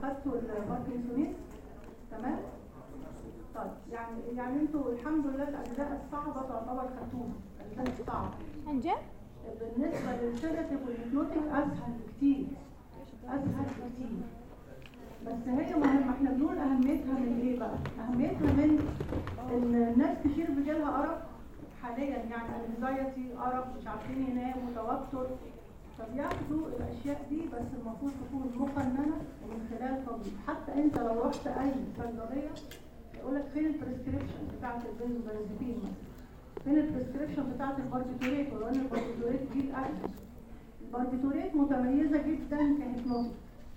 خدتوا الباركنسونيز تمام طيب يعني يعني انتوا الحمد لله الاجزاء الصعبه تعتبر خدتوها الاجزاء الصعبه هنجح بالنسبه للسيداتيف والهيبنوتيك اسهل بكتير اسهل بكتير بس هي مهمه احنا بنقول اهميتها من ايه بقى اهميتها من ان الناس كتير بيجيلها ارق حاليا يعني انزايتي ارق مش عارفين يناموا توتر فبياخدوا الاشياء دي بس المفروض تكون مقننه ومن خلال طبيب حتى انت لو رحت اي صيدليه يقول لك فين البريسكريبشن بتاعت البنزودازيبين مثلا فين البريسكريبشن بتاعت الباربيتوريت ولو ان الباربيتوريت دي الاكل الباربيتوريت متميزه جدا كهيبنوتيك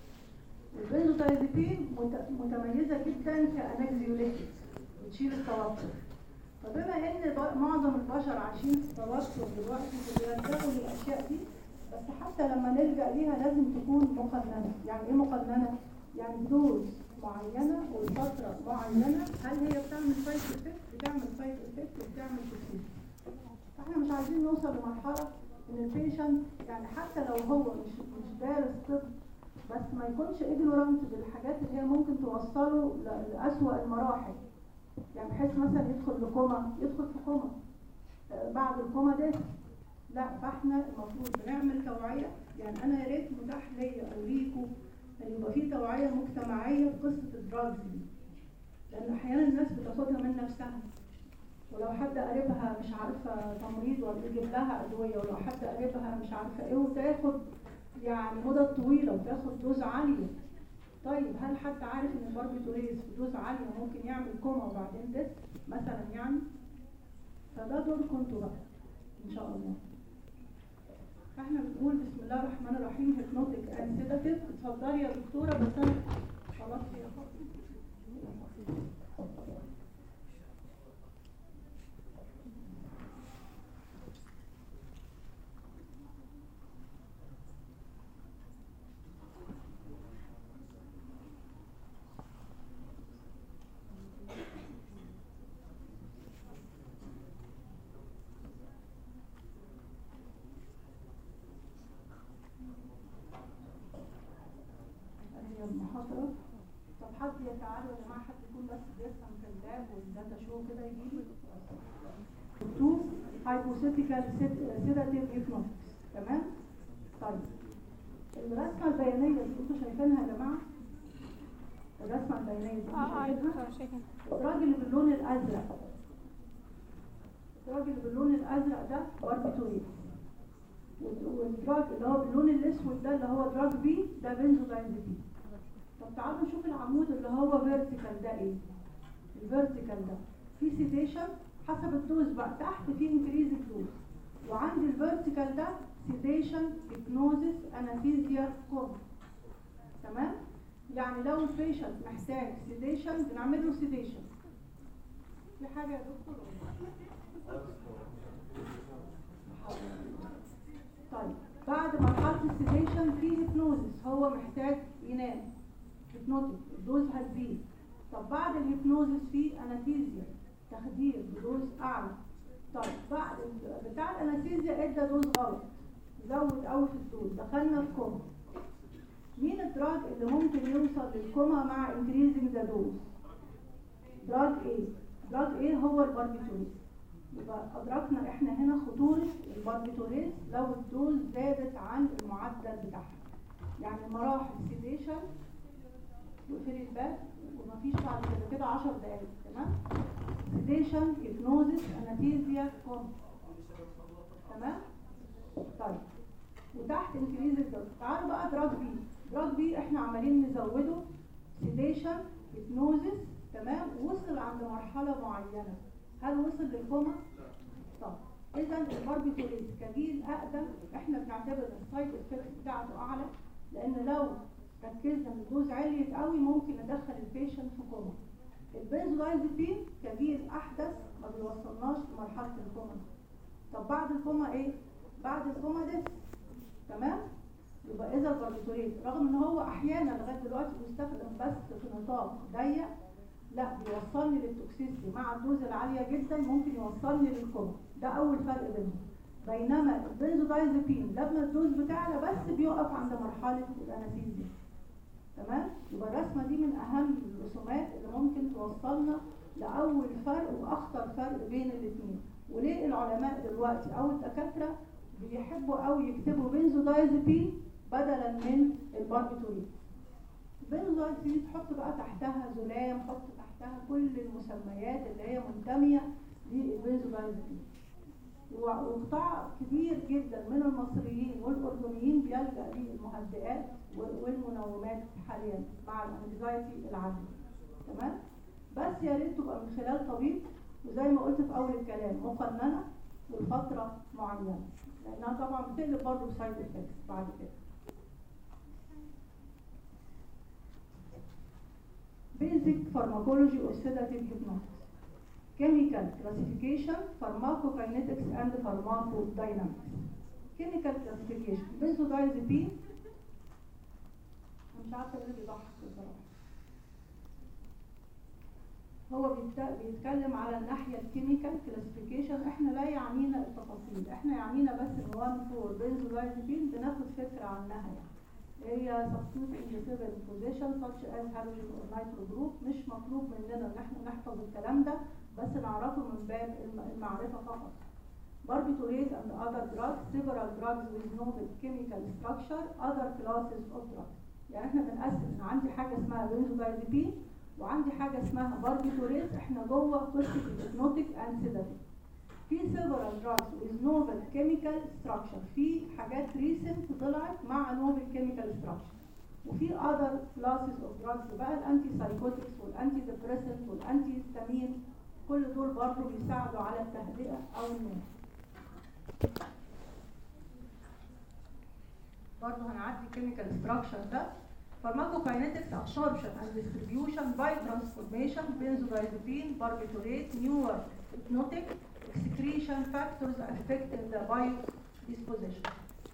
البنزودازيبين مت- متميزه جدا كانكزيوليتيك بتشيل التوتر فبما ان ب- معظم البشر عايشين في توتر دلوقتي فبيلجأوا للاشياء دي بس حتى لما نلجأ ليها لازم تكون مقننه يعني ايه مقننه يعني دوز معينه وفتره معينه هل هي بتعمل سايد افكت بتعمل سايد افكت وبتعمل توكسيك فاحنا مش عايزين نوصل لمرحله ان البيشنت يعني حتى لو هو مش مش دارس طب بس ما يكونش ignorant بالحاجات اللي هي ممكن توصله ل- لأسوأ المراحل يعني بحيث مثلا يدخل لكوما يدخل في كوما آه، بعد الكوما ده لا فاحنا المفروض بنعمل توعية يعني انا يا ريت متاح ليا اوريكم ان يبقى في توعية مجتمعية بقصة الدراجز دي لان احيانا الناس بتاخدها من نفسها ولو حد قريبها مش عارفة تمريض ولا يجيب لها أدوية ولو حد قريبها مش عارفة ايه وتاخد يعني مدة طويلة وتاخد دوز عالية طيب هل حد عارف ان الباربيتوريز في دوز عالية ممكن يعمل كوما وبعدين ديس مثلا يعني فده دوركم انتوا بقى ان شاء الله فاحنا بنقول بسم الله الرحمن الرحيم هيبنوتيك اند سيداتيف اتفضلي يا دكتورة بس انا خلاص يا هي المحاضرة طب حد يتعالوا يا جماعة حد يكون بس بيفهم في اللاب والداتا شو كده يجي لي تو هايبوثيتيكال سيداتيف هيبنوتكس تمام طيب الرسمة البيانية اللي انتوا شايفينها يا جماعة الرسمة البيانية اللي انتوا اه اه شايفينها دكتور شايفين الراجل اللي باللون الازرق الراجل اللي باللون الازرق ده باربيتوريت والدراج اللي هو باللون الاسود ده اللي هو دراج بي ده بنزودايزيبين طب تعالوا نشوف العمود اللي هو فيرتيكال ده ايه الفيرتيكال ده في سيديشن حسب الدوز بقى تحت في انكريز دوز وعند الفيرتيكال ده سيديشن هيبنوزيس انستيزيا كوم تمام يعني لو البيشنت محتاج سيديشن بنعمل له سيديشن في حاجه يا دكتور طيب بعد مرحله السيديشن في هيبنوزيس هو محتاج ينام هيبنوتيك الدوز هتزيد طب بعد الهيبنوزيس في انستيزيا تخدير بدوز اعلى طيب بعد ال- بتاع الانستيزيا ادى دوز غلط زود قوي في الدوز دخلنا في كوما مين الدراج اللي ممكن يوصل للكوما مع increasing the dose دراج ايه دراج ايه هو الباربيتوريز يبقى ادركنا احنا هنا خطورة الباربيتوريز لو الدوز زادت عن المعدل بتاعها يعني مراحل سيديشن وقفلي الباب ومفيش بعد كده كده 10 دقايق تمام سيديشن هيبنوزيس انستيزيا كوم تمام طيب وتحت انكريز الدوز تعالوا بقى دراج بي دراج بي احنا عمالين نزوده سيديشن هيبنوزيس تمام وصل عند مرحله معينه هل وصل للكوما طب اذا الباربيتوريز كجيل اقدم احنا بنعتبر السايد افكت بتاعته اعلى لان لو ركزنا ان الدوز عليت قوي ممكن ندخل البيشنت في كوما البنزودايزيبين كجيل احدث ما بيوصلناش لمرحله الكوما طب بعد الكوما ايه بعد الكوما ده تمام يبقى اذا الباربيتوريت رغم ان هو احيانا لغايه دلوقتي بيستخدم بس في نطاق ضيق لا بيوصلني للتوكسيستي مع الدوز العاليه جدا ممكن يوصلني للكوما ده اول فرق بينهم بينما البنزودايزيبين لما الدوز بتاعلى بس بيقف عند مرحله الانستيزيا تمام يبقى الرسمه دي من اهم الرسومات اللي ممكن توصلنا لاول فرق واخطر فرق بين الاثنين وليه العلماء دلوقتي او الدكاتره بيحبوا قوي يكتبوا بنزودايزابين بدلا من الباربيتورين بنزودايزابين تحط بقى تحتها زلام حط تحتها كل المسميات اللي هي منتميه للبنزودايزابين وقطاع كبير جدا من المصريين والاردنيين بيلجا للمهدئات والمنومات حاليا مع الانكزايتي العاليه تمام بس يا ريت تبقى من خلال طبيب وزي ما قلت في اول الكلام مقننه لفتره معينه لانها طبعا بتقلب برضه بسايد افكتس بعد كده basic pharmacology or sedative hypnosis chemical classification pharmacokinetics and pharmacodynamics chemical classification benzodiazepine مش عارفه ايه اللي بيضحك بصراحه هو بيتكلم على الناحية الكيميكال كلاسيفيكيشن احنا لا يعنينا التفاصيل احنا يعنينا بس ان 1 4 بنزودايزابين بناخد فكرة عنها يعني هي substitute injectable position such as halogen or nitro group مش مطلوب مننا ان احنا نحفظ الكلام ده بس نعرفه من باب المعرفة فقط barbiturates and other drugs several drugs with novel chemical structure other classes of drugs يعني احنا بنقسم عندي حاجة اسمها بنزودايزابين وعندي حاجة اسمها باربيتوريت احنا جوه قصة الهيبنوتيك اند سيداتيف في several drugs with novel chemical structure في حاجات recent طلعت مع novel chemical structure وفي other classes of drugs بقى الانتي سايكوتكس والانتي ديبريسنت والانتي هيستامين كل دول برضه بيساعدوا على التهدئة او النوم برضه هنعدي chemical structure ده pharmacokinetics absorption and distribution by transformation benzodiazepine barbiturate newer hypnotic excretion factors affecting the biodisposition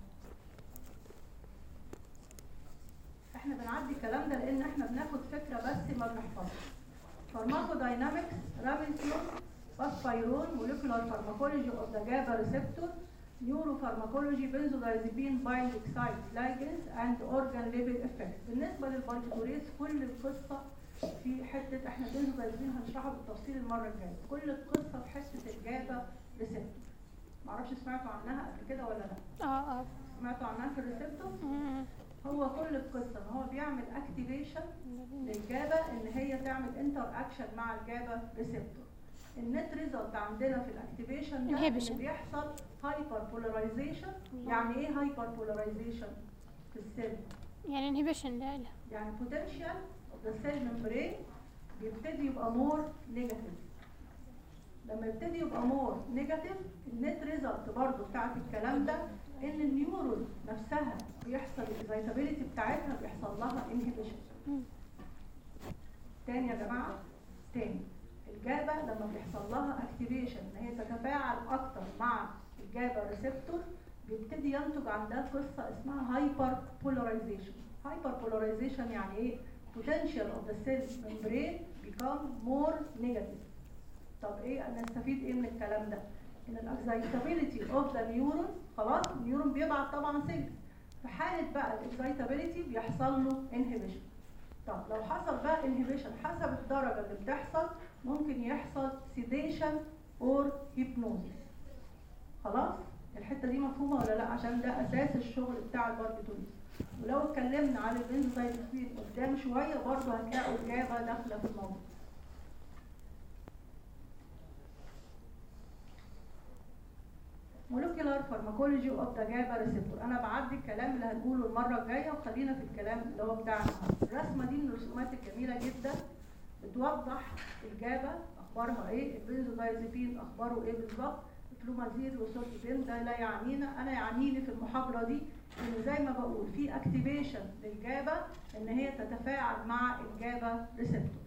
احنا بنعدي الكلام ده لان احنا بناخد فكره بس ما بنحفظش pharmacodynamics رامنسيون باسبايرون molecular pharmacology of the GABA receptor neuropharmacology benzodiazepine binding site ligands and organ level effect بالنسبه للباربيتوريتس كل القصه في حته احنا بنزودازبين هنشرحها بالتفصيل المره الجايه كل القصه في حته الجابا ريسبتور معرفش سمعتوا عنها قبل كده ولا لا اه اه سمعتوا عنها في الريسبتور مم. هو كل القصه ان هو بيعمل اكتيفيشن للجابا ان هي تعمل انتر اكشن مع الجابا ريسبتور النت ريزلت عندنا في الاكتيفيشن ده Inhibition. ان بيحصل هايبر بولاريزيشن يعني ايه هايبر بولاريزيشن في السيل يعني انهبيشن لا لا يعني potential of the cell membrane بيبتدي يبقى مور نيجاتيف لما يبتدي يبقى مور نيجاتيف النت ريزلت برضو بتاعت الكلام ده ان النيورون نفسها بيحصل الاكزايتابيلتي بتاعتها بيحصل لها انهبيشن مم. تاني يا جماعه تاني الجابا لما بيحصل لها اكتيفيشن ان هي تتفاعل اكتر مع الجابا ريسبتور بيبتدي ينتج عندها قصه اسمها هايبر بولاريزيشن هايبر بولاريزيشن يعني ايه potential of the cell membrane become more negative طب ايه نستفيد ايه من الكلام ده ان الاكزايتابيلتي اوف ذا نيورون خلاص النيورون بيبعت طبعا سيجنال في حاله بقى الاكزايتابيلتي بيحصل له انهبيشن طب لو حصل بقى انهبيشن حسب الدرجه اللي بتحصل ممكن يحصل سيديشن اور هيبنوزيس خلاص الحته دي مفهومه ولا لا عشان ده اساس الشغل بتاع الباربيتوريز ولو اتكلمنا عن البنزودايزيبين قدام شويه برضه هتلاقوا اجابه داخله في الموضوع molecular pharmacology of the GABA receptor انا بعدي الكلام اللي هنقوله المره الجايه وخلينا في الكلام اللي هو بتاعنا الرسمه دي من الرسومات الجميله جدا بتوضح الجابا اخبارها ايه البنزودايزيبين اخباره ايه بالظبط الفلومازيد والسورتيبين ده لا يعنينا انا يعنيني في المحاضره دي ان زي ما بقول في اكتيفيشن للجابا ان هي تتفاعل مع الجابا ريسبتور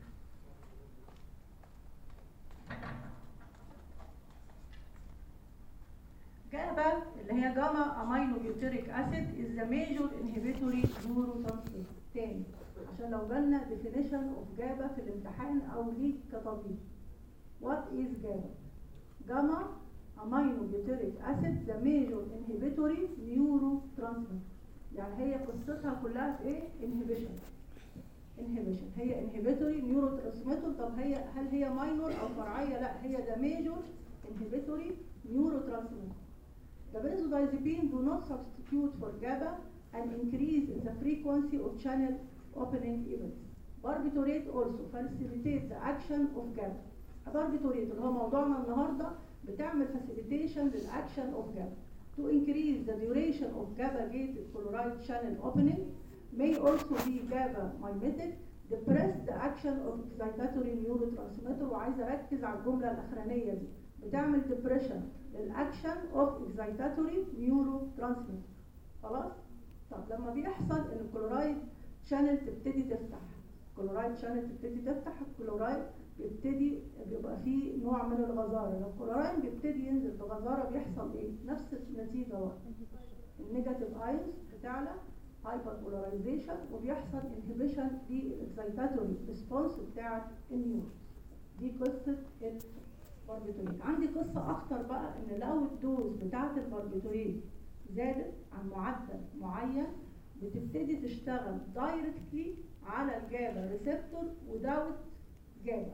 جابا اللي هي جاما امينو بيوتيريك اسيد از ذا ميجور انهبيتوري نيوروترانسميتر تاني عشان لو جالنا definition of جابا في الامتحان او ليك كطبيب what is جابا جاما امينو بيوتيريك اسيد ذا ميجور انهبيتوري نيوروترانسميتر يعني هي قصتها كلها في ايه inhibition هي انهبيتوري نيورو ترانسميتر طب هي هل هي ماينور او فرعيه لا هي ده ميجور inhibitory neurotransmitter. The benzodiazepine do not substitute for GABA and increase the frequency of channel opening events. Barbiturate also facilitates the action of GABA. Barbiturate اللي هو موضوعنا النهارده بتعمل facilitation للاكشن of GABA. To increase the duration of GABA-gated chloride channel opening may also be GABA mimetic depress the action of excitatory neurotransmitter وعايزه اركز على الجمله الاخرانيه دي بتعمل depression للاكشن of excitatory neurotransmitter خلاص طب لما بيحصل ان الكلورايد شانل تبتدي تفتح الكلورايد شانل تبتدي تفتح الكلورايد بيبتدي بيبقى فيه نوع من الغزاره لو الكلورايد بيبتدي ينزل بغزاره بيحصل ايه نفس النتيجه واحده النيجاتيف ايونز بتعلى هايبر بولاريزيشن وبيحصل انهبيشن للاكسيتاتوري ريسبونس بتاعه النيورون دي قصه الباربيتوريت عندي قصه اخطر بقى ان لو الدوز بتاعه الباربيتوريت زادت عن معدل معين بتبتدي تشتغل دايركتلي على الجابا ريسبتور وداوت جابا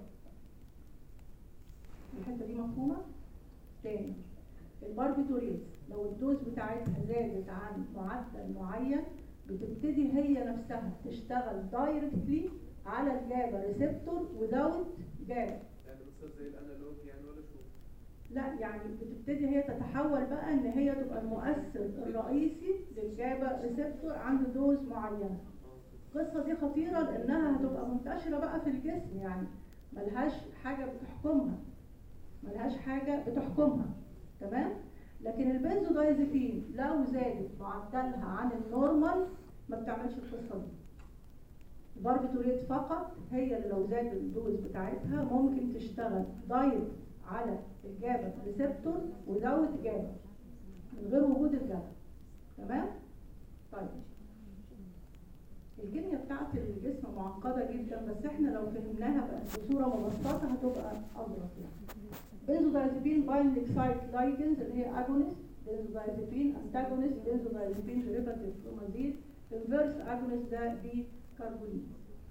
الحته دي مفهومه تاني الباربيتوريت لو الدوز بتاعتها زادت عن معدل معين بتبتدي هي نفسها تشتغل دايركتلي على الجابا ريسبتور وداوت جابا يعني بتصير زي الانالوج يعني ولا شو؟ لا يعني بتبتدي هي تتحول بقى ان هي تبقى المؤثر الرئيسي للجابا ريسبتور عند دوز معينه القصه دي خطيره لانها هتبقى منتشره بقى في الجسم يعني ملهاش حاجه بتحكمها ملهاش حاجه بتحكمها تمام لكن البنزودايزيبين لو زادت معدلها عن النورمال ما بتعملش القصه دي الباربيتوريت فقط هي اللي لو زاد الدوز بتاعتها ممكن تشتغل دايركت على الجابا ريسبتور وداوت جابا من غير وجود الجابا تمام طيب الكيمياء بتاعت الجسم معقدة جدا بس احنا لو فهمناها بقى بصورة مبسطة هتبقى أظرف يعني بنزودايزيبين بايندينج سايت لايجنز اللي هي اجونست بنزودايزيبين انتاجونست بنزودايزيبين ديريفاتيف فلومازيد الفيرس اجونست ده بيكربونيت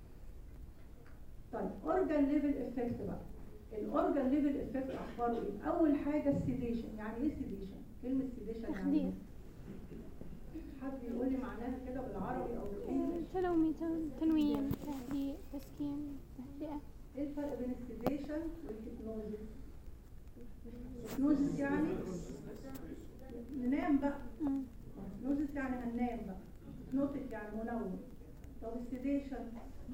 طيب اورجان ليفل افكت بقى الاورجان ليفل افكت اخباره ايه اول حاجه السيديشن يعني ايه سيديشن كلمه سيديشن يعني تخدير إيه؟ حد يقول لي معناها كده بالعربي او بالانجلش تلومي تن- تنويم تهدئ تسكين تهدئة ايه الفرق بين السيديشن والهيبنوزيس الهيبنوزيس يعني ننام بقى مم. هيبنوزيس يعني هننام بقى هيبنوتيك يعني منوم طب السيديشن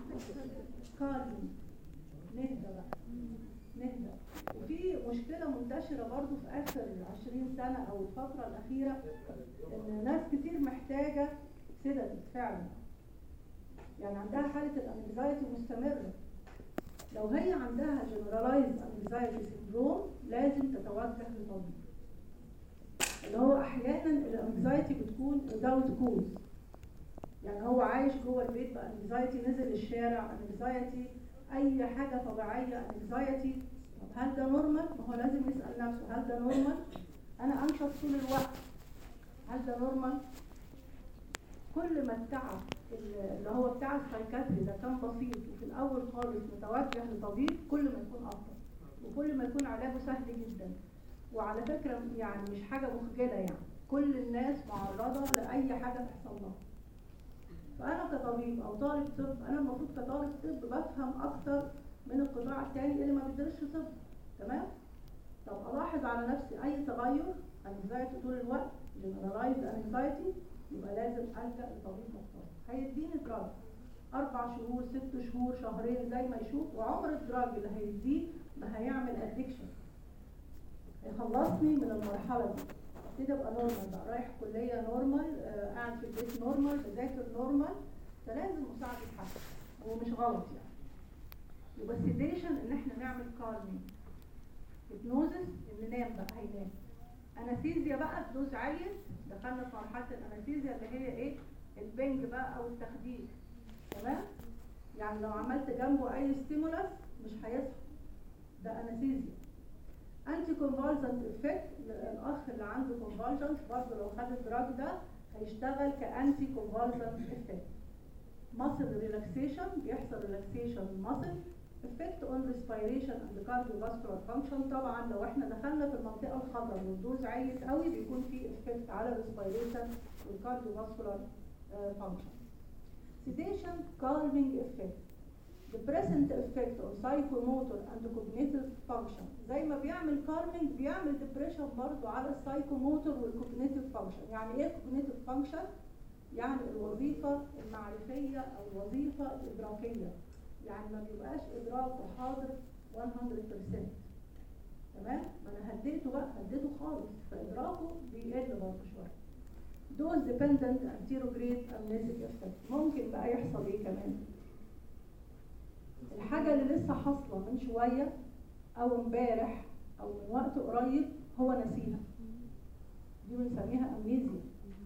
كالم نهدى بقى نهدى وفي مشكلة منتشرة برضو في آخر 20 سنة أو الفترة الأخيرة إن ناس كتير محتاجة سيداتيف فعلا يعني عندها حالة الانكزايتي مستمرة لو هي عندها جنرالايز انكزايتي سيندروم لازم تتوجه لطبيب اللي هو احيانا الانكزايتي بتكون without cause يعني هو عايش جوه البيت بانكزايتي نزل الشارع انكزايتي اي حاجه طبيعيه انكزايتي طب هل ده نورمال ما هو لازم يسال نفسه هل ده نورمال انا انشط طول الوقت هل ده نورمال كل ما التعب اللي هو بتاع السايكاتري ده كان بسيط وفي الاول خالص متوجه لطبيب كل ما يكون افضل وكل ما يكون علاجه سهل جدا وعلى فكره يعني مش حاجه مخجله يعني كل الناس معرضه لاي حاجه تحصل لها فانا كطبيب او طالب طب انا المفروض كطالب طب بفهم اكتر من القطاع الثاني اللي ما بيدرسش طب تمام طب الاحظ على نفسي اي تغير انكزايتي طول الوقت جنرالايز انكزايتي يبقى لازم الجا لطبيب مختص هيديني دراج اربع شهور ست شهور شهرين زي ما يشوف وعمر الدراج اللي هيديه ما هيعمل ادكشن هيخلصني من المرحله دي ابتدي ابقى نورمال بقى رايح كليه نورمال آه قاعد في البيت نورمال بذاكر نورمال فلازم مساعده حد هو مش غلط يعني يبقى السيديشن ان احنا نعمل كالمينج هيبنوزس ان ننام بقى هينام انستيزيا بقى بدوز عاليه دخلنا في مرحله الانستيزيا اللي هي ايه البنج بقى او التخدير تمام يعني لو عملت جنبه اي ستيمولاس مش هيصحى ده انستيزيا انتي كونفالسنت افكت الاخ اللي عنده كونفالسنت برضه لو خد الدراج ده هيشتغل كانتي كونفالسنت افكت muscle relaxation بيحصل relaxation muscle effect on respiration and cardiovascular function طبعا لو احنا دخلنا في المنطقة الخضراء والدوز عالي قوي بيكون في effect على respiration والcardiovascular آه، function sedation calming effect the present effect on psychomotor and cognitive function زي ما بيعمل calming بيعمل depression برضو على السايكوموتور والcognitive function يعني ايه cognitive function يعني الوظيفة المعرفية أو الوظيفة الإدراكية يعني ما بيبقاش إدراكه حاضر 100% تمام؟ ما أنا هديته بقى هديته خالص فإدراكه بيقل برضه شوية دوز ديبندنت anterograde amnesic effect ممكن بقى يحصل إيه كمان؟ الحاجة اللي لسه حاصلة من شوية أو امبارح أو من وقت قريب هو نسيها دي بنسميها أمنيزيا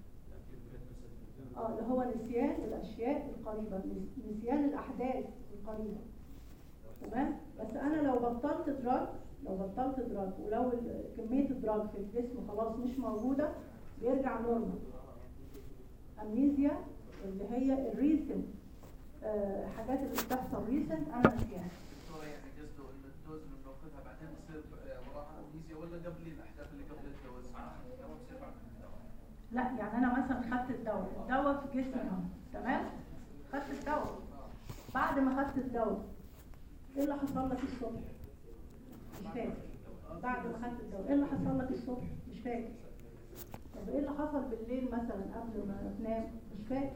اه اللي هو نسيان الاشياء القريبه نس- نسيان الاحداث القريبه تمام بس انا لو بطلت دراج لو بطلت دراج ولو ال- كميه الدراج في الجسم خلاص مش موجوده بيرجع نورمال امنيزيا اللي هي الريسنت آه حاجات اللي بتحصل ريسنت انا نسيها دكتورة يعني قصده ان الدوز اللي بناخذها بعدين تصير آه، وراها امنيزيا ولا قبل الاحداث اللي قبل الدوز؟ لو تصير بعد الدواء. لا يعني انا مثلا خدت الدواء الدواء في جسمي اهو تمام خدت الدواء بعد ما خدت الدواء ايه اللي حصل لك الصبح مش فاكر بعد ما خدت الدواء ايه اللي حصل لك الصبح مش فاكر طب ايه اللي حصل بالليل مثلا قبل ما تنام مش فاكر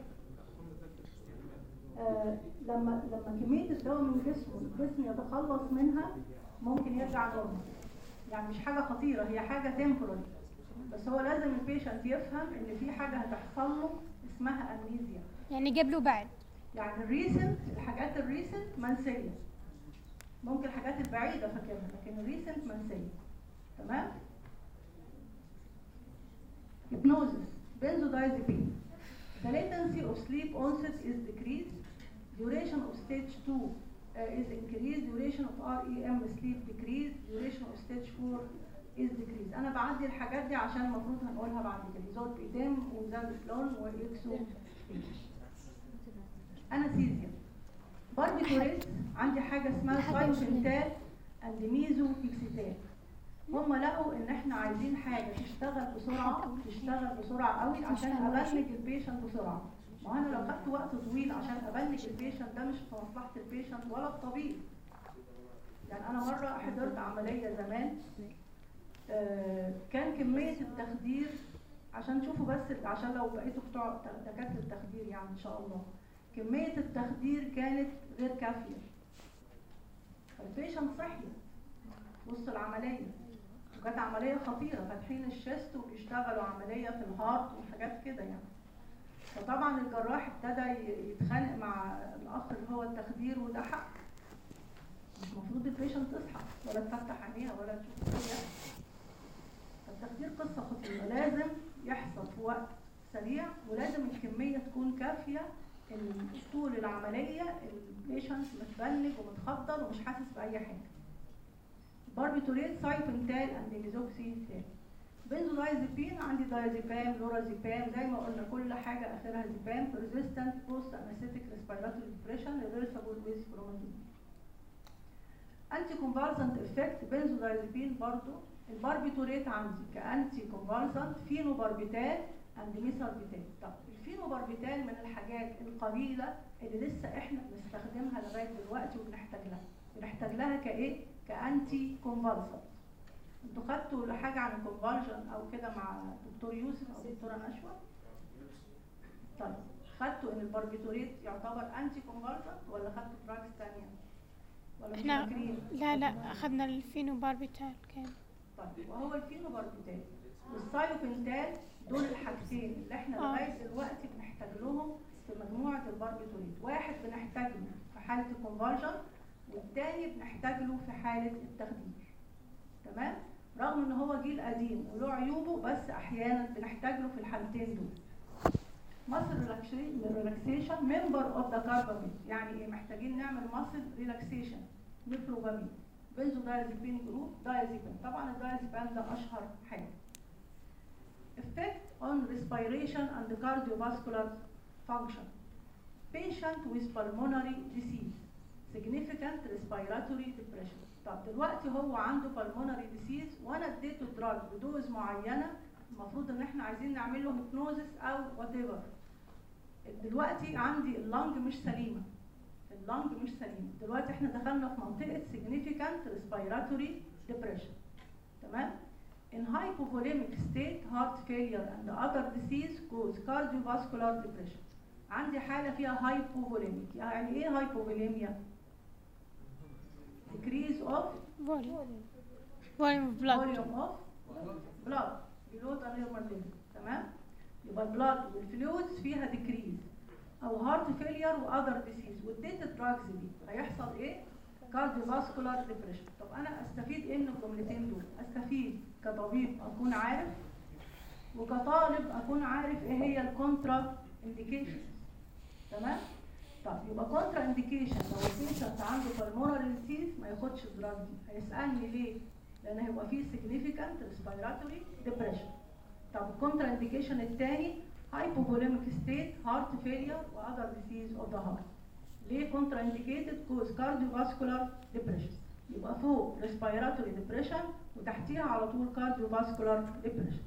آه لما لما كميه الدواء من جسمه الجسم يتخلص منها ممكن يرجع نورمال يعني مش حاجه خطيره هي حاجه تمبرال بس هو لازم البيشنت يفهم ان في حاجه هتحصل له اسمها امنيزيا يعني قبل وبعد يعني الريسنت الحاجات الريسنت منسيه ممكن الحاجات البعيده فاكرها لكن الريسنت منسيه تمام hypnosis benzodiazepine the latency of sleep onset is decreased duration of stage 2 uh, is increased duration of REM sleep decreased duration of stage 4 is decreased انا بعدي الحاجات دي عشان المفروض هنقولها بعد كده زود بيتم وزازفلون واكسو انستيزيا باربيتوريت عندي حاجه اسمها لحد مش سايكوسنتال اند ميزو فيكسيتال هم لقوا ان احنا عايزين حاجه تشتغل بسرعه تشتغل بسرعه قوي عشان ابلج البيشنت بسرعه ما هو انا لو خدت وقت طويل عشان ابلج البيشنت ده مش في مصلحه البيشنت ولا الطبيب يعني انا مره حضرت عمليه زمان آه، كان كميه التخدير عشان تشوفوا بس عشان لو بقيتوا بتوع دكاتره التخدير يعني ان شاء الله كميه التخدير كانت غير كافيه فالبيشنت صحي وسط العمليه وكانت عمليه خطيره فاتحين الشيست وبيشتغلوا عمليه في الهارت وحاجات كده يعني فطبعا الجراح ابتدى ي- يتخانق مع الاخ اللي هو التخدير وده حق مش المفروض البيشنت تصحى ولا تفتح عينيها ولا تشوف ايه يعني. فالتخدير قصه خطيره لازم يحصل في وقت سريع ولازم الكميه تكون كافيه ان طول العمليه البيشنت متبلج ومتخدر ومش حاسس باي حاجه باربيتوريت سايبنتال اند ميزوكسيتال بنزودايزيبين عندي دايزيبام لورازيبام زي ما قلنا كل حاجه اخرها زيبام ريزيستنت بوست انستيك ريسبيراتوري ديبريشن ريفرسبل ويز بروماتين انتي كونفالسنت افكت بنزودايزيبين برضو الباربيتوريت عندي كانتي كونفالسنت فينوباربيتال اند ميثاربيتال طب الفينوباربيتال من الحاجات القليله اللي لسه احنا بنستخدمها لغايه دلوقتي وبنحتاج لها بنحتاج لها كايه كانتي كونفالسنت انتوا خدتوا حاجه عن الكونفالجن او كده مع دكتور يوسف او دكتوره نشوى طيب خدتوا ان الباربيتوريت يعتبر انتي كونفالجن ولا خدتوا دراجز ثانيه ولا مش احنا فاكرين لا لا اخذنا الفينو باربيتال كان طيب وهو الفينوباربيتال والسايلوبنتال دول الحاجتين اللي احنا آه. لغايه دلوقتي بنحتاج لهم في مجموعه الباربيتوريت واحد بنحتاج له في حاله الكونفالجن والتاني بنحتاج له في حاله التخدير تمام رغم ان هو جيل قديم وله عيوبه بس احيانا بنحتاج له في الحالتين دول ماسل ريلاكسيشن ممبر اوف ذا كاربامين يعني ايه محتاجين نعمل ماسل ريلاكسيشن للبروبامين بنزودايازيبين جروب دايازيبين طبعا الدايازيبين ده اشهر حاجه effect on respiration and cardiovascular function patient with pulmonary disease significant respiratory depression طب دلوقتي هو عنده pulmonary disease وانا اديته دراج بدوز معينه المفروض ان احنا عايزين نعمل له هيبنوزس او وات ايفر دلوقتي عندي اللنج مش سليمه اللنج مش سليمه دلوقتي احنا دخلنا في منطقه significant respiratory depression تمام in hypovolemic state heart failure and other disease cause cardiovascular depression عندي حاله فيها hypovolemic يعني ايه hypovolemia decrease of volume volume of blood volume of blood below the normal limit تمام يبقى البلاد والفلويدز فيها decrease او heart failure و other disease واديت الدراجز دي هيحصل ايه cardiovascular depression طب انا استفيد ايه من الجملتين دول استفيد كطبيب اكون عارف وكطالب اكون عارف ايه هي الكونترا انديكيشن تمام طب يبقى كونترا انديكيشن لو البيشنت عنده pulmonary disease ما ياخدش الدراج دي هيسالني ليه لان هيبقى فيه significant respiratory depression طب الكونترا انديكيشن الثاني hypovolemic state heart failure و other disease of the heart ليه كونترا انديكيتد كوز cardiovascular depression يبقى فوق respiratory depression وتحتيها على طول cardiovascular depression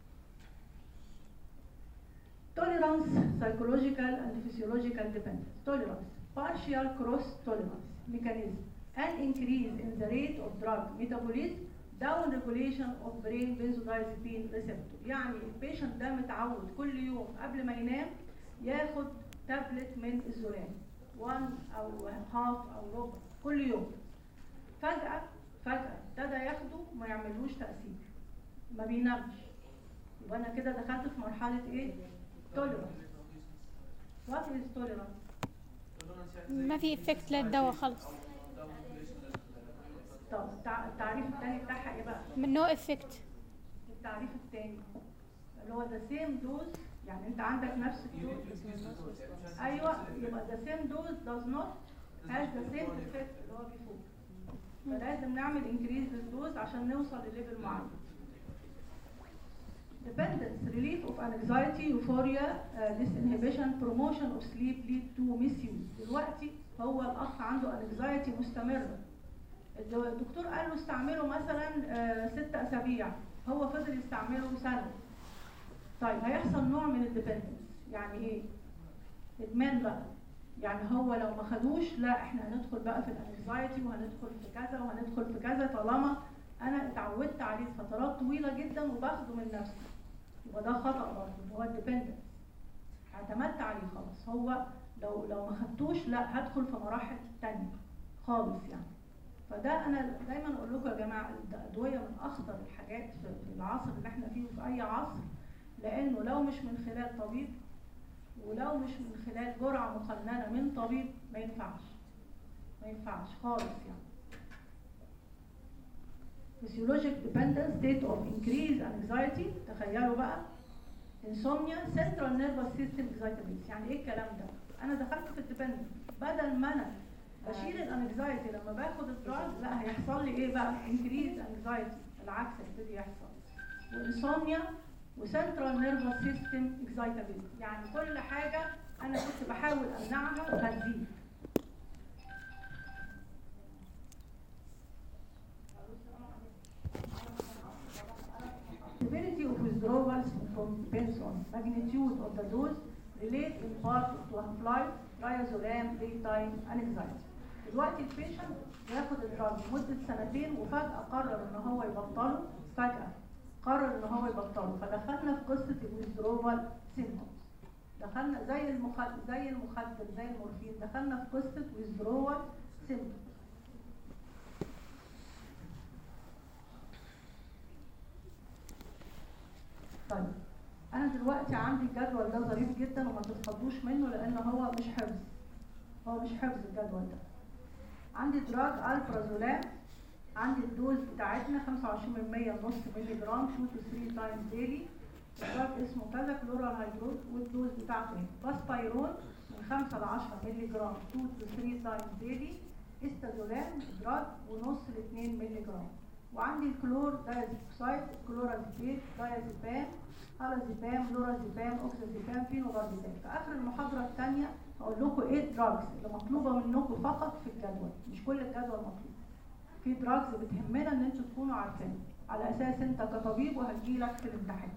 tolerance psychological and physiological dependence tolerance partial cross tolerance mechanism an increase in the rate of drug metabolism down regulation of brain benzodiazepine receptor يعني البيشنت ده متعود كل يوم قبل ما ينام ياخد تابلت من الزولان 1 او هاف او ربع كل يوم فجأة فجأة ابتدى ياخده ما يعملوش تأثير ما بينامش يبقى انا كده دخلت في مرحلة ايه؟ tolerance what is tolerance؟ ما في افكت للدواء خلص طب التع- التعريف التاني بتاعها ايه بقى؟ من نو افكت التعريف التاني اللي هو the same dose يعني انت عندك نفس الدوز ايوه يبقى the same dose does not has the same effect اللي هو بيفوق فلازم نعمل increase للدوز عشان نوصل لليفل معين dependence relief of anxiety euphoria uh, disinhibition promotion of sleep lead to misuse دلوقتي هو الاخ عنده anxiety مستمره الدكتور قال له استعمله مثلا آه، ست اسابيع هو فضل يستعمله سنه طيب هيحصل نوع من الديبندنس يعني ايه ادمان بقى يعني هو لو ما خدوش لا احنا هندخل بقى في الانكزايتي وهندخل في كذا وهندخل في كذا طالما انا اتعودت عليه فترات طويله جدا وباخده من نفسي يبقى ده خطا برضه هو الديبندنس اعتمدت عليه خلاص هو لو لو ما خدتوش لا هدخل في مراحل تانية خالص يعني فده انا دايما اقول لكم يا جماعه الادويه من اخطر الحاجات في في العصر اللي احنا فيه وفي اي عصر لانه لو مش من خلال طبيب ولو مش من خلال جرعه مقننه من طبيب ما ينفعش ما ينفعش خالص يعني physiologic dependence state of increased anxiety تخيلوا بقى insomnia central nervous system excitability يعني ايه الكلام ده انا دخلت في الديبندنس بدل ما انا بشيل الانكزايتي لما باخد الدراج لا هيحصل لي ايه بقى increased anxiety العكس هيبتدي يحصل وانسوميا وسنترال نيرفس سيستم excitability يعني كل حاجه انا كنت بحاول امنعها هتزيد Severity of withdrawals from depends on magnitude of the dose relate in part to half-life, diazolam, daytime, anxiety. دلوقتي البيشنت ياخد الدراج لمدة سنتين وفجأة قرر ان هو يبطله فجأة قرر ان هو يبطله فدخلنا في قصة الويزدرول سيمتومز دخلنا زي المخدر زي المخدر زي المورفين دخلنا في قصة withdrawal symptoms طيب انا دلوقتي عندي الجدول ده ظريف جدا وما تتخضوش منه لان هو مش حفظ هو مش حفظ الجدول ده عندي دراج البرازولام عندي الدوز بتاعتنا 25% نص مللي جرام 2 to 3 تايمز ديلي الدراج اسمه كذا كلورال هيدروز والدوز بتاعته اهي باسبايرون من 5 ل 10 مللي جرام 2 to 3 تايمز ديلي استازولام دراج ونص ل 2 مللي جرام وعندي الكلور دايزيبوكسايد كلورازيبيت دايازيبام هالازيبام لورازيبام اوكسازيبام فينوباربيتام في اخر المحاضره الثانيه هقول لكم ايه الدراجز اللي مطلوبه منكم فقط في الجدول مش كل الجدول مطلوب في دراجز بتهمنا ان انتوا تكونوا عارفينها على اساس انت كطبيب وهتجيلك في الامتحان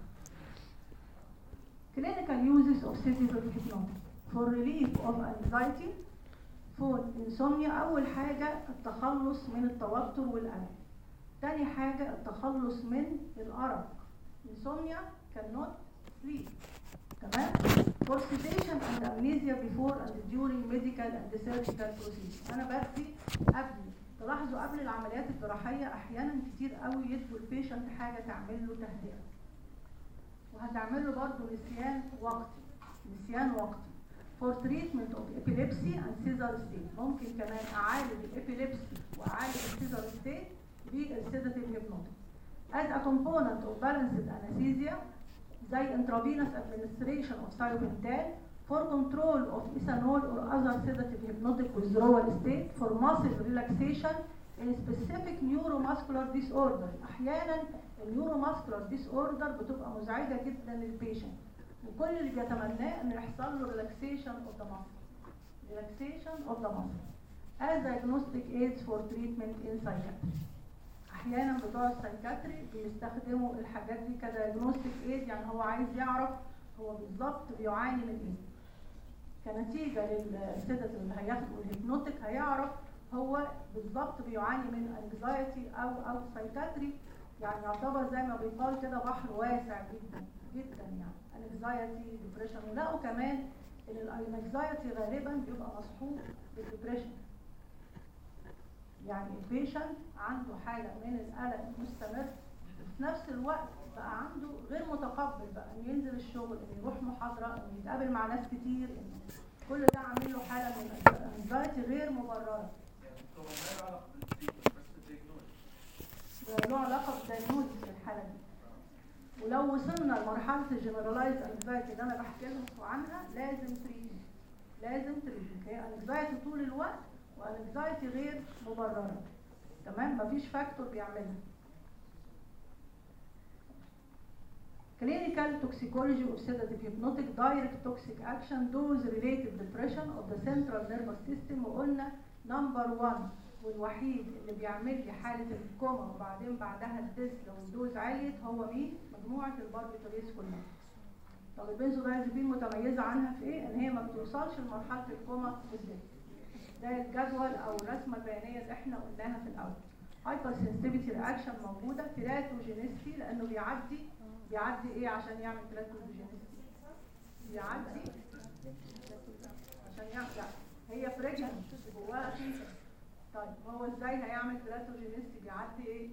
clinical uses of sedative hypnosis for relief of anxiety for insomnia اول حاجه التخلص من التوتر والقلق تاني حاجه التخلص من الارق insomnia cannot sleep تمام for sedation and amnesia before and during medical and surgical procedure انا بدي قبل تلاحظوا قبل العمليات الجراحيه احيانا كتير قوي يدوا البيشنت حاجه تعمل له تهدئه وهتعمل له برضه نسيان وقتي نسيان وقتي for treatment of epilepsy and seizure state ممكن كمان اعالج الابيليبسي واعالج السيزر ستيت بالسيداتيف هيبنوتيك as a component of balanced anesthesia زي intravenous administration of thiopentol for control of ethanol or other sedative hypnotic withdrawal state for muscle relaxation in specific neuromuscular disorder احيانا النيوروماسكولار ديس اوردر بتبقى مزعجه جدا للبيشنت وكل اللي بيتمناه انه يحصل له relaxation of the muscle relaxation of the muscle as diagnostic aids for treatment in psychiatry احيانا بتوع السايكاتري بيستخدموا الحاجات دي كدايجنوستيك ايد يعني هو عايز يعرف هو بالظبط بيعاني من ايه كنتيجه للسيداتيف اللي هياخده الهيبنوتيك هيعرف هو بالظبط بيعاني من انكزايتي او او سايكاتري يعني يعتبر زي ما بيقال كده بحر واسع جدا جدا يعني انكزايتي ديبريشن ولقوا كمان ان الانكزايتي غالبا بيبقى مصحوب بالديبريشن يعني البيشنت عنده حالة من القلق مستمر وفي نفس الوقت بقى عنده غير متقبل بقى انه ينزل الشغل انه يروح محاضرة انه يتقابل مع ناس كتير انه كل ده عامل له حالة من الانكزايتي غير مبررة يعني طبعا ما له علاقه بالتريتمنت بس الدياجنوز ده له علاقة بالدايجنوزس في الحالة دي ولو وصلنا لمرحلة الجنرالايز انكزايتي اللي انا بحكي لكم عنها لازم تريتمنت لازم تريتمنت هي انكزايتي طول الوقت وانكزايتي غير مبررة تمام مفيش فاكتور بيعملها clinical toxicology of sedative hypnotic direct toxic action dose related depression of the central nervous system وقلنا نمبر 1 والوحيد اللي بيعمل لي حالة الكوما وبعدين بعدها الدس لو الدوز عليت هو مين؟ مجموعة الباربيتوريز كلها. طب البنزودايزابين متميزة عنها في ايه؟ ان هي ما بتوصلش لمرحلة الكوما بالدس. ده الجدول او الرسمة البيانية اللي احنا قلناها في الاول. هايبر سنسيتيفيتي رياكشن موجودة تيراتوجينيستي لانه بيعدي بيعدي ايه عشان يعمل تيراتوجينيستي؟ بيعدي عشان يعمل لا هي بريجننت جواها فيتا طيب هو ازاي هيعمل تيراتوجينيستي بيعدي ايه؟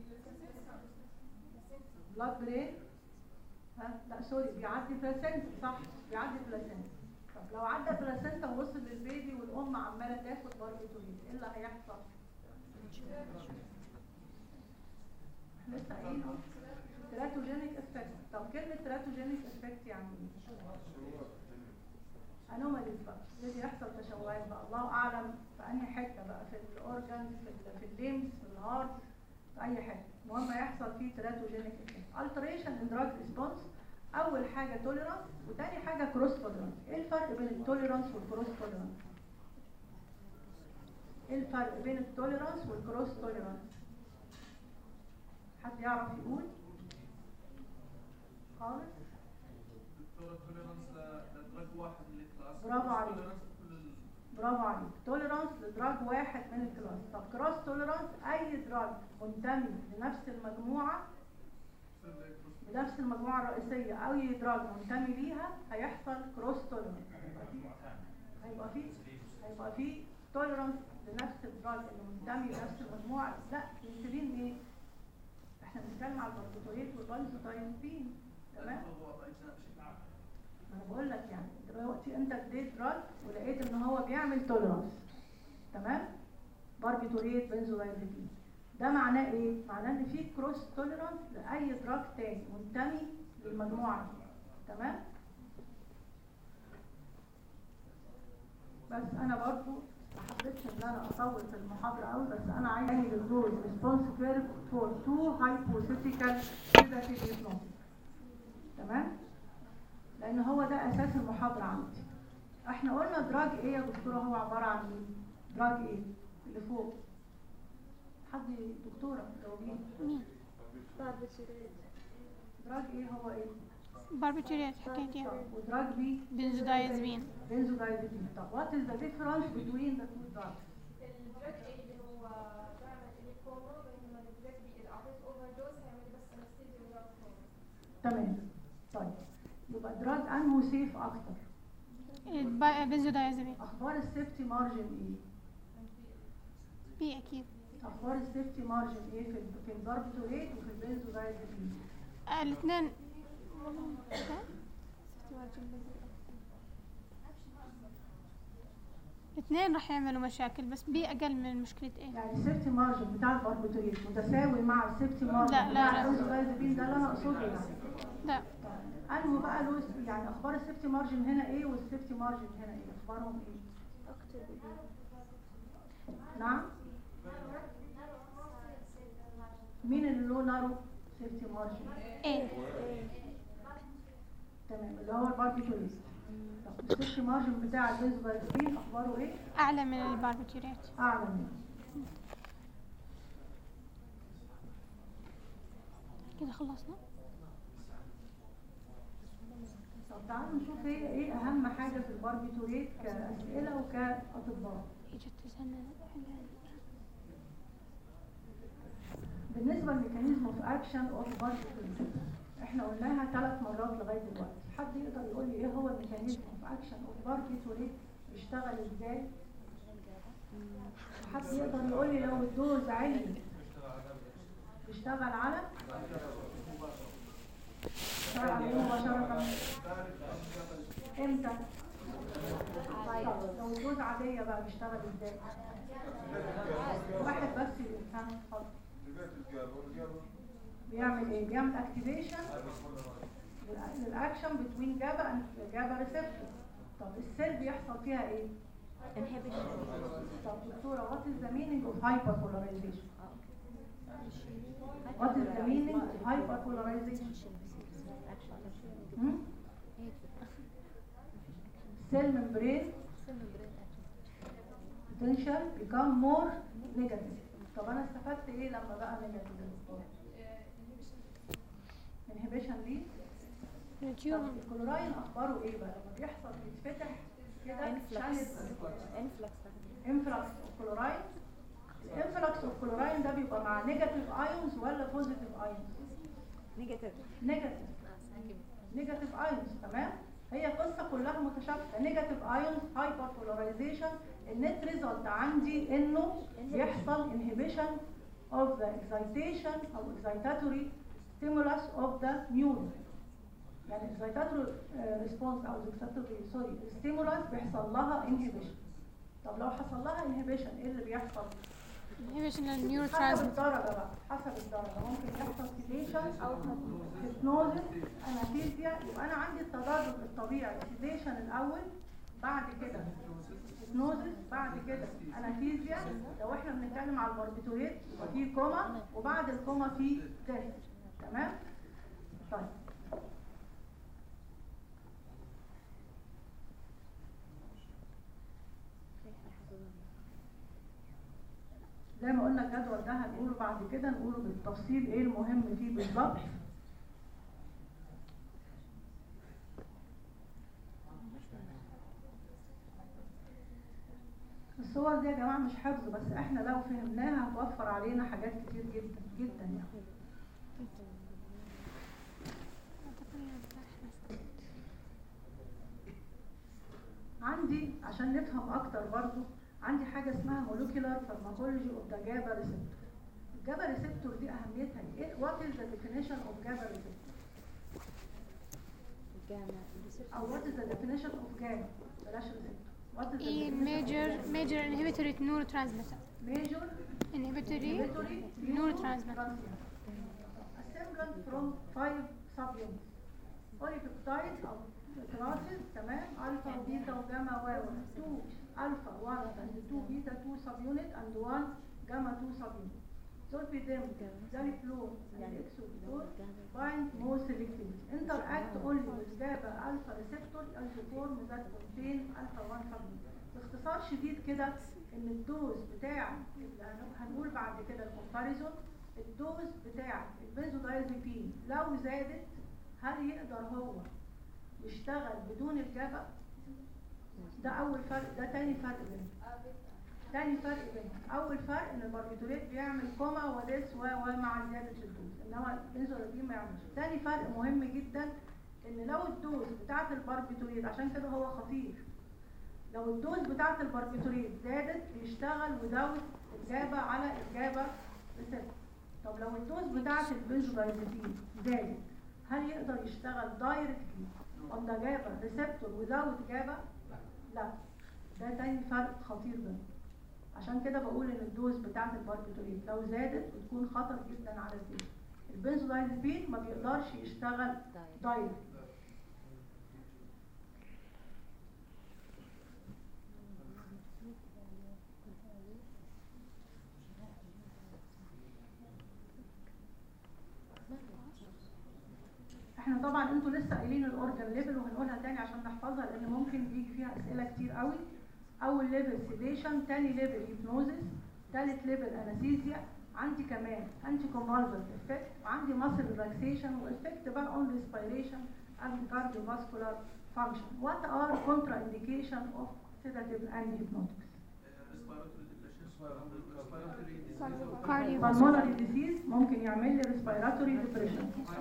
بلاد برين ها لا سوري بيعدي بلاسنتا صح بيعدي بلاسنتا طب لو عدى بلاسنتا ووصل للبيبي والام عماله تاخد باربيتورين ايه اللي هيحصل؟ احنا لسه قايلين اهو تيراتوجينيك افكت طب كلمه تيراتوجينيك افكت يعني ايه؟ انوماليز بقى يبتدي يحصل تشوهات بقى الله اعلم في انهي حته بقى في الاورجنز في ال في الليمز في الهارت في اي حته المهم يحصل فيه تيراتوجينيك التريشن ان دراج ريسبونس اول حاجه توليرانس وتاني حاجه كروس توليرانس ايه الفرق بين التوليرانس والكروس توليرانس ايه الفرق بين التوليرانس والكروس توليرانس حد يعرف يقول خالص دكتور التوليرانس لدرج واحد من الكلاس برافو عليك. التوليرانس كل ال- برافو عليك توليرانس لدراج واحد من الكلاس طب كروس توليرانس اي دراج منتمي لنفس المجموعه كل الكلاس. بنفس المجموعه الرئيسيه اي دراج منتمي ليها هيحصل كروس توليرانس هيبقى فيه هيبقى فيه توليرانس لنفس الدراج اللي منتمي لنفس المجموعه لا انسولين ايه احنا بنتكلم على الباربيتوريت والبنزودايزابين تمام هو أجزاء بشكل عام. ما انا بقول لك يعني دلوقتي انت اديت دراج ولقيت ان هو بيعمل توليرانس تمام باربيتوريت بنزودايزابين ده معناه ايه معناه ان في كروس توليرانس لاي دراج تاني منتمي للمجموعه دي تمام بس انا برضو ما حبيتش ان انا اطول في المحاضره قوي بس انا عايز اعمل الدوز ريسبونس كيرف فور تو هايبوثيتيكال سيداتيف هيبنوز تمام لان هو ده اساس المحاضره عندي احنا قلنا دراج ايه يا دكتوره هو عباره عن ايه دراج ايه اللي فوق حد دكتوره جاوبيني مين دراج ايه هو ايه باربيتوريات حكيتيها طب ودراج بي بنزودايزبين بنزودايزيبين طب what is the difference between the two drugs الدراج ايه اللي هو بعمل الكوما بينما الدراج بي اذا اعطيت اوفر دوز هيعمل بس انستيزيا ويزاوت كوما تمام طيب يبقى دراج انه سيف اكتر بنزودايزبين اخبار السيفتي مارجن ايه بي اكيد اخبار السيفتي مارجن ايه في ال- في الباربيتوريت وفي البنزودايزيبين الاثنين الاثنين راح يعملوا مشاكل بس بي اقل من مشكلة ايه يعني السيفتي مارجن بتاع الباربيتوريت متساوي مع السيفتي مارجن لا، لا، بتاع لا. البنزودايزيبين ده اللي انا اقصده يعني لا طيب، انه بقى له يعني اخبار السيفتي مارجن هنا ايه والسيفتي مارجن هنا ايه اخبارهم ايه نعم مين اللي له نارو سيفتي مارجن ايه تمام اللي هو الباربيتوريت طب السيفتي مارجن بتاع البنزودايزيبين اخباره ايه اعلى من الباربيتوريات اعلى منه كده خلصنا طب تعالوا نشوف ايه ايه اهم حاجه في الباربيتوريت كاسئله وكاطباء اجت تسنن بالنسبه لميكانيزم اوف اكشن اوف باربيتوريت احنا قلناها ثلاث مرات لغايه دلوقتي حد يقدر يقول لي ايه هو الميكانيزم اوف اكشن اوف باربيتوريت بيشتغل ازاي حد يقدر يقول لي لو الدوز عالي بيشتغل على بيشتغل على ايه مباشره امتى طب لو الدوز عاديه بقى بيشتغل ازاي واحد بس يفهم اتفضل بيعمل ايه بيعمل اكتيفيشن للاكشن بتوين جابا اند جابا ريسبتور طب السيل بيحصل فيها ايه طب دكتوره what is the meaning of hyperpolarization what is the meaning of hyperpolarization hmm? cell membrane potential become more negative طب انا استفدت ايه لما بقى نيجاتيف يا دكتوره inhibition ليه طب التيوم الكلوراين اخباره ايه بقى لما بيحصل بيتفتح كده انفلكس channel انفلكس انفلكس اوف كلوراين الانفلكس اوف كلوراين ده بيبقى مع نيجاتيف ايونز ولا بوزيتيف ايونز نيجاتيف نيجاتيف نيجاتيف ايونز تمام هي قصه كلها متشابكه نيجاتيف ايونز هايبر بولاريزيشن النت ريزلت عندي انه بيحصل انهبيشن of the excitation او excitatory stimulus of the neuron يعني excitatory uh, response او excitatory سوري stimulus بيحصل لها inhibition طب لو حصل لها inhibition ايه اللي بيحصل؟ inhibition النيورو حسب ترانسميتر الدرجة بقى حسب الدرجة ممكن يحصل سيديشن أو هيبنوزس أنافيزيا يبقى أنا عندي التدرج الطبيعي سيديشن الأول بعد كده هيبنوزس بعد كده أنافيزيا لو احنا بنتكلم على الباربيتوريت يبقى في كوما وبعد الكوما في ديث تمام؟ طيب زي ما قلنا الجدول ده هنقوله بعد كده نقوله بالتفصيل ايه المهم فيه بالظبط الصور دي يا جماعه مش حفظ بس احنا لو فهمناها هتوفر علينا حاجات كتير جدا جدا يعني عندي عشان نفهم اكتر برضو عندي حاجه اسمها molecular pharmacology of the GABA receptor الجابا ريسبتور دي اهميتها ايه what is the definition of GABA receptor او what is the definition of GABA بلاش receptor what is the ايه definition of major GABA? major inhibitory نيورو ترانسميتر major inhibitory inhibitory neurotransmitter. assemblant from five subunits polypeptide او كلاسز تمام الفا وبيتا وجاما و 2 الفا 1 and 2 بيتا 2 سب يونت and 1 جاما 2 سب يونت سولفيديم ده الفلور يعني اكس وفلور bind more selectively interact only with GABA alpha receptor isoform that contain alpha 1 subunit باختصار شديد كده ان الدوز بتاع اللي هن- هنقول بعد كده الكومباريزون الدوز بتاع البنزودايزيبين لو زادت هل يقدر هو يشتغل بدون الجابا ده اول فرق ده تاني فرق بينهم تاني فرق بينهم اول فرق ان الباربيتوريت بيعمل كوما وديس و و مع زياده الدوز انما البنزودايزيبين ما يعملش تاني فرق مهم جدا ان لو الدوز بتاعه الباربيتوريت عشان كده هو خطير لو الدوز بتاعه الباربيتوريت زادت بيشتغل وداوت الجابا على الجابا ريسبتور طب لو الدوز بتاعه البنزودايزيبين زادت هل يقدر يشتغل دايركتلي on the GABA receptor without GABA؟ لا ده تاني فرق خطير بينهم عشان كده بقول ان الدوز بتاعت الباربيتوريت لو زادت بتكون خطر جدا على الجسم البنزودايزيبين ما بيقدرش يشتغل دايركت احنا طبعا انتوا لسه قايلين الاورجن ليفل وهنقولها تاني عشان نحفظها لان ممكن بيجي فيها اسئله كتير قوي اول ليفل سيديشن تاني ليفل هيبنوزيس تالت ليفل انستيزيا عندي كمان انتي كونفالفنت افكت وعندي ماسل ريلاكسيشن وافكت بقى اون ريسبيريشن اند كارديوفاسكولار فانكشن وات ار كونترا انديكيشن اوف sedative and hypnotics Cardio- pulmonary disease ممكن يعمل لي respiratory depression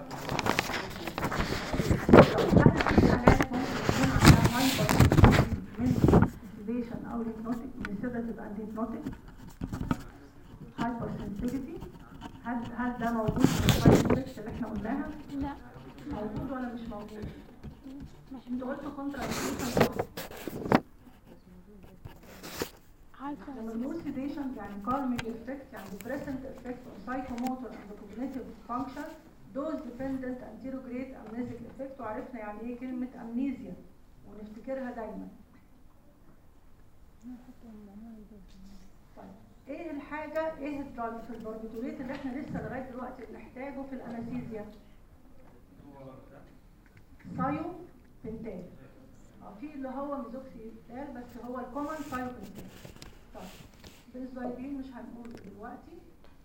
هل في حالات ممكن يكون عندها hyper من sedation او hypnotic من sedative and hypnotic hypersensitivity هل هل ده موجود في السايد افكتس اللي احنا قلناها لا موجود ولا مش موجود مش انت قلت كونترا انديكيشن هايبر لما بنقول sedation يعني calming effect يعني depressant effect on psychomotor and cognitive function dose dependent anterograde amnesic effect وعرفنا يعني ايه كلمة amnesia ونفتكرها دايما طيب ايه الحاجة ايه الدراج في الباربيتوريت اللي احنا لسه لغاية دلوقتي بنحتاجه في الانستيزيا سايو بنتال اه في اللي هو ميزوكسيدال بس هو الكومن سايو بنتال طيب بالزايدين مش هنقول دلوقتي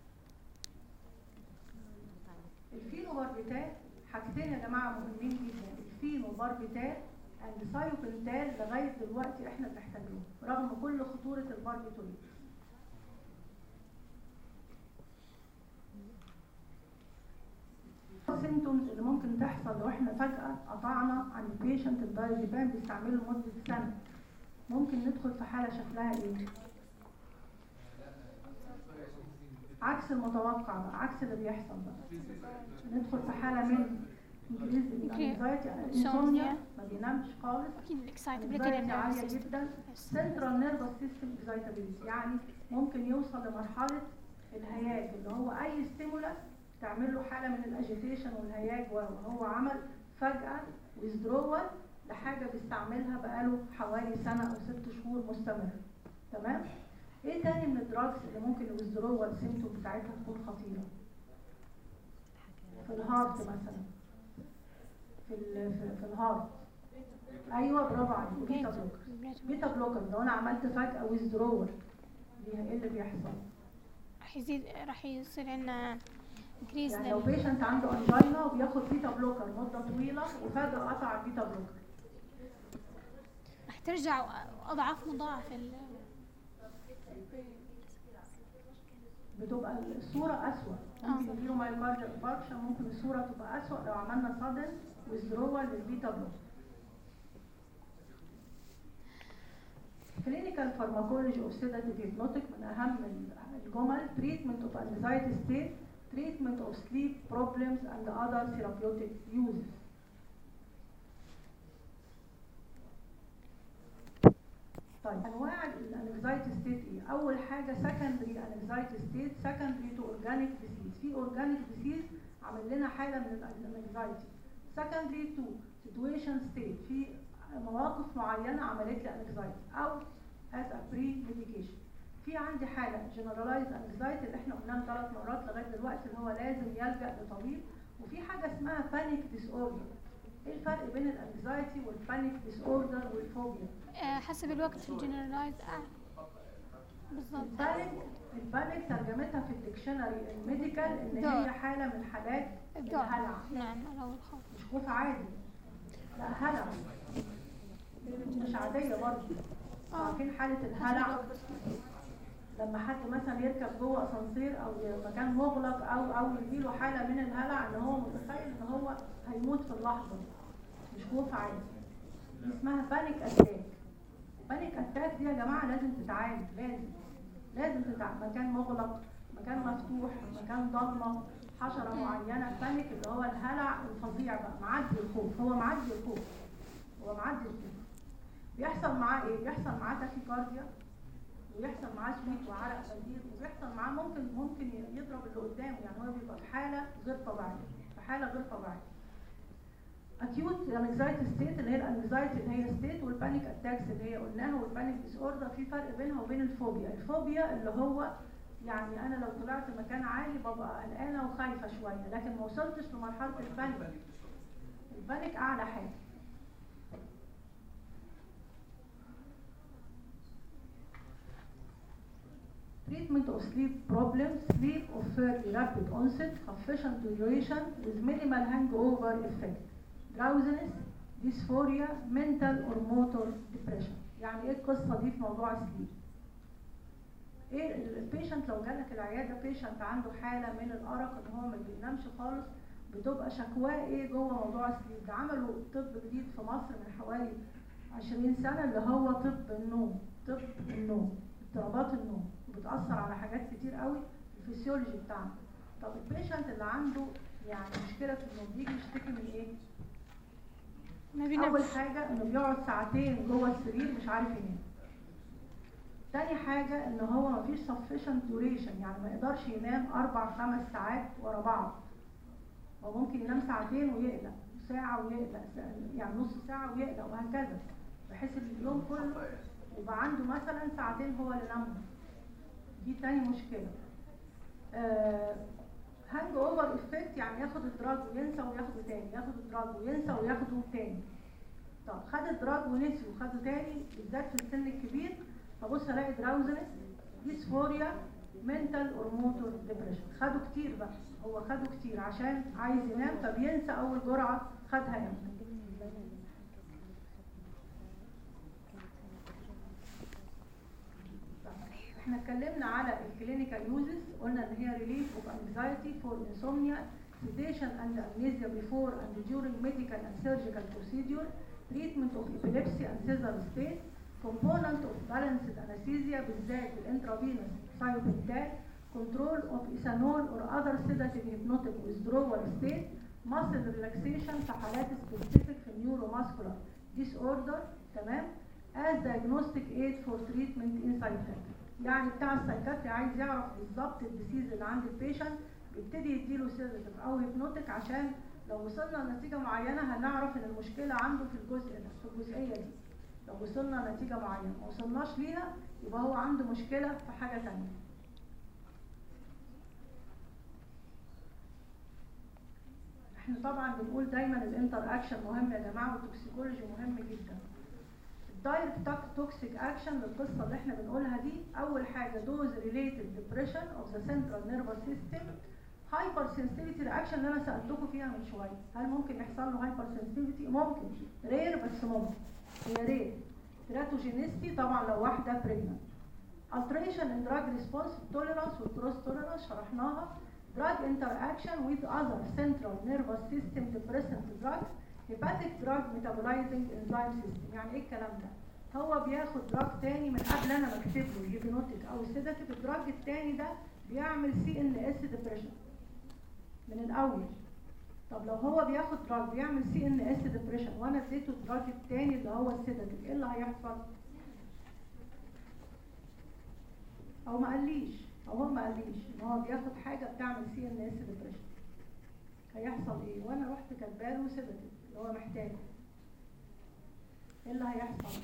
الفينوباربيتال حاجتين يا جماعه مهمين جدا الفينوباربيتال اند سايوبنتال لغايه دلوقتي احنا بنحتاجهم رغم كل خطوره الباربيتوليت السيمتومز اللي ممكن تحصل لو احنا فجأة قطعنا عن البيشنت الدايزيبام بيستعمله لمدة سنة ممكن ندخل في حالة شكلها ايه؟ عكس المتوقع بقى عكس اللي بيحصل بقى ندخل في حالة من انكريز انسومنيا ما بينامش خالص اكيد الاكسايتابيلتي anxiety عالية للنيرفس جدا central nervous system excitability يعني ممكن يوصل لمرحلة الهياج اللي هو أي ستيمولاس تعمل له حالة من الاجيتيشن والهياج وهو عمل فجأة withdrawal لحاجة بيستعملها بقاله حوالي سنة أو ست شهور مستمر تمام؟ ايه تاني من الدراجز اللي ممكن الويزدرول سيمتوم بتاعتها تكون خطيرة؟ في الهارت مثلا في ال في, في الهارت ايوه برافو عليك بيتا بلوكر بيتا بلوكر لو انا عملت فجأة ويزدرول ايه اللي بيحصل؟ راح يزيد راح يصير عندنا increase يعني لو لل- بيشنت عنده انجينا وبياخد بيتا بلوكر مدة طويلة وفجأة قطع البيتا بلوكر راح ترجع اضعاف مضاعف ال بتبقى الصورة أسوأ ممكن آه. يجيله مايوكارديال انفاركشن ممكن الصورة تبقى أسوأ لو عملنا صدن ويزدرول للبيتا بلوكر كلينيكال فارماكولوجي اوف سيداتيف هيبنوتيك من اهم الجمل تريتمنت اوف انزايتي ستيت تريتمنت اوف سليب بروبلمز اند اذر ثيرابيوتيك يوزز طيب انواع الانكزايتي ستيت ايه اول حاجه سكندري انكزايتي ستيت سكندري تو اورجانيك ديزيز في اورجانيك ديزيز عمل لنا حاله من الانكزايتي سكندري تو situation state في مواقف معينه عملت لي anxiety او as a pre medication في عندي حاله generalized anxiety اللي احنا قلناها ثلاث مرات لغايه دلوقتي اللي هو لازم يلجا لطبيب وفي حاجه اسمها panic disorder ايه الفرق بين الانكزايتي والبانيك ديس اوردر والفوبيا آه، حسب الوقت الجنرالايز آه. بالضبط البانيك البانيك ترجمتها في الديكشنري الميديكال ان ذعر. هي حاله من حالات الذعر الهلع نعم أو الخوف مش خوف عادي لا هلع مش عاديه برضه آه. عارفين حاله الهلع لما حد مثلا يركب جوه اسانسير او مكان مغلق او او يجيله حاله من الهلع ان هو متخيل ان هو هيموت في اللحظه دي. مش خوف عادي دي اسمها بانيك اتاك بانيك اتاك دي يا جماعه لازم تتعالج لازم لازم تتعالج مكان مغلق مكان مفتوح مكان ضلمه حشره معينه بانيك اللي هو الهلع الفظيع بقى معدي الخوف هو معدي الخوف هو معدي الخوف بيحصل معاه ايه بيحصل معاه تاكيكارديا ويحصل معاه سويت وعرق شديد وبيحصل معاه ممكن ممكن يضرب اللي قدامه يعني هو بيبقى في حاله غير طبيعيه في حاله غير طبيعيه اكيوت انكزايتي ستيت اللي هي الانكزايتي اللي هي ستيت والبانيك اتاكس اللي هي قلناها والبانيك ديس اوردر في فرق بينها وبين الفوبيا الفوبيا اللي هو يعني انا لو طلعت مكان عالي ببقى قلقانه وخايفه شويه لكن ما وصلتش لمرحله البانيك البانيك اعلى حاجه Treatment of sleep problems, sleep of fairly rapid onset, sufficient duration with minimal hangover effect, drowsiness, dysphoria, mental or motor depression. يعني ايه القصة دي في موضوع السليب؟ ايه البيشنت لو جالك العيادة بيشنت عنده حالة من الأرق ان هو ما بينامش خالص بتبقى شكواه ايه جوه موضوع السليب ده عملوا طب جديد في مصر من حوالي 20 سنة اللي هو طب النوم طب النوم اضطرابات النوم وبتأثر على حاجات كتير قوي في الفسيولوجي بتاعنا طب البيشنت اللي عنده يعني مشكلة في النوم بيجي يشتكي من ايه؟ ما أول بينامش حاجة إنه بيقعد ساعتين جوه السرير مش عارف ينام. تاني حاجة إن هو مفيش sufficient duration يعني ما يقدرش ينام أربع خمس ساعات ورا بعض. هو ممكن ينام ساعتين ويقلق، ساعة ويقلق، ساعة- يعني نص ساعة ويقلق وهكذا. بحيث إن اليوم كله يبقى عنده مثلا ساعتين هو اللي نامهم. دي تاني مشكلة. هانج اوفر افكت يعني ياخد الدراج وينسى وياخده تاني ياخد الدراج وينسى وياخده تاني طب خد الدراج ونسي وخده تاني بالذات في السن الكبير فبص الاقي دراوزنس ديسفوريا منتال اور موتور ديبريشن خده كتير بقى هو خده كتير عشان عايز ينام فبينسى اول جرعه خدها امتى احنا اتكلمنا على الكلينيكال يوزز قلنا ان هي ريليف اوف انكزايتي فور انسومنيا sedation and amnesia before and during medical and surgical procedure treatment of epilepsy and seizure state component of balanced anesthesia بالذات الانترافينوس thiopentol control of ethanol or other sedative hypnotic withdrawal state muscle relaxation في حالات specific في neuromuscular disorder تمام as diagnostic aid for treatment in psychiatry يعني بتاع السايكاتري عايز يعرف بالظبط الديسيز اللي عند البيشنت يبتدي يديله سيداتيف او هيبنوتيك عشان لو وصلنا لنتيجه معينه هنعرف ان المشكله عنده في الجزء ده في الجزئيه دي لو وصلنا لنتيجه معينه ما وصلناش ليها يبقى هو عنده مشكله في حاجه ثانيه احنا طبعا بنقول دايما الانتر اكشن مهم يا جماعه والتوكسيكولوجي مهم جدا الدايركت توكسيك اكشن للقصه اللي احنا بنقولها دي اول حاجه دوز ريليتد ديبريشن اوف ذا سنترال نيرفس سيستم هايبر سنسيتيفيتي رياكشن اللي انا سالتكم فيها من شويه هل ممكن يحصل له هايبر سنسيتيفيتي ممكن رير بس ممكن هي رير تراتوجينيستي طبعا لو واحده بريجننت alteration in drug response tolerance والكروس tolerance شرحناها drug interaction with other central nervous system depressant drugs hepatic drug metabolizing enzyme system يعني ايه الكلام ده هو بياخد دراج تاني من قبل انا ما اكتب له هيبنوتيك او سيداتيف الدراج التاني ده بيعمل سي ان اس ديبريشن من الاول طب لو هو بياخد دراج بيعمل سي ان اس ديبريشن وانا اديته الدراج التاني اللي هو السيداتيف ايه اللي هيحصل او ما قاليش او هو ما قاليش ان هو بياخد حاجه بتعمل سي ان اس ديبريشن هيحصل ايه وانا رحت كاتباله سيداتيف اللي هو محتاجه ايه اللي هيحصل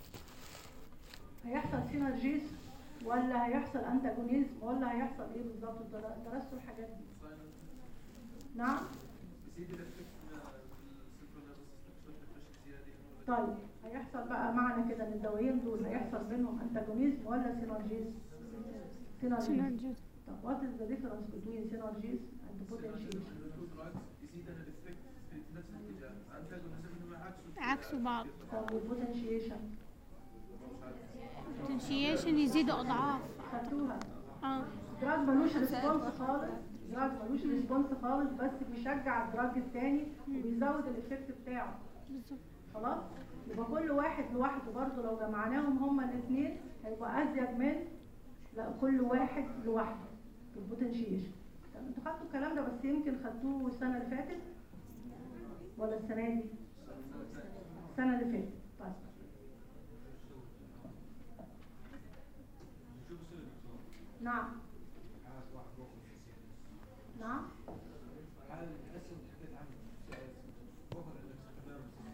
هيحصل سينرجيز ولا هيحصل انتاجونيزم ولا هيحصل ايه بالظبط انتوا در- درستوا الحاجات دي نعم يزيد الافكت بالسنترال نيرفس سيستم شويه الفشل زياده ولا طيب هيحصل بقى معنى كده ان الدوايين دول هيحصل بينهم انتاجونيزم ولا سينرجيز سينرجيز سينرجيز طب what is the difference between synergies and potentiation يزيد الافكت في نفس الاتجاه انتاجونيزم انما عكسه عكسوا بعض طب والبوتنشيشن potentiation يزيدوا أضعاف خدتوها اه دراج ملوش ريسبونس خالص دراج ملوش ريسبونس خالص بس بيشجع الدراج التاني وبيزود الايفكت بتاعه بالظبط خلاص يبقى كل واحد لوحده برضه لو جمعناهم هما الاثنين هيبقى ازيد من لا كل واحد لوحده في البوتنشيشن طب انتوا خدتوا الكلام ده بس يمكن خدتوه السنه اللي فاتت ولا السنه دي السنه اللي فاتت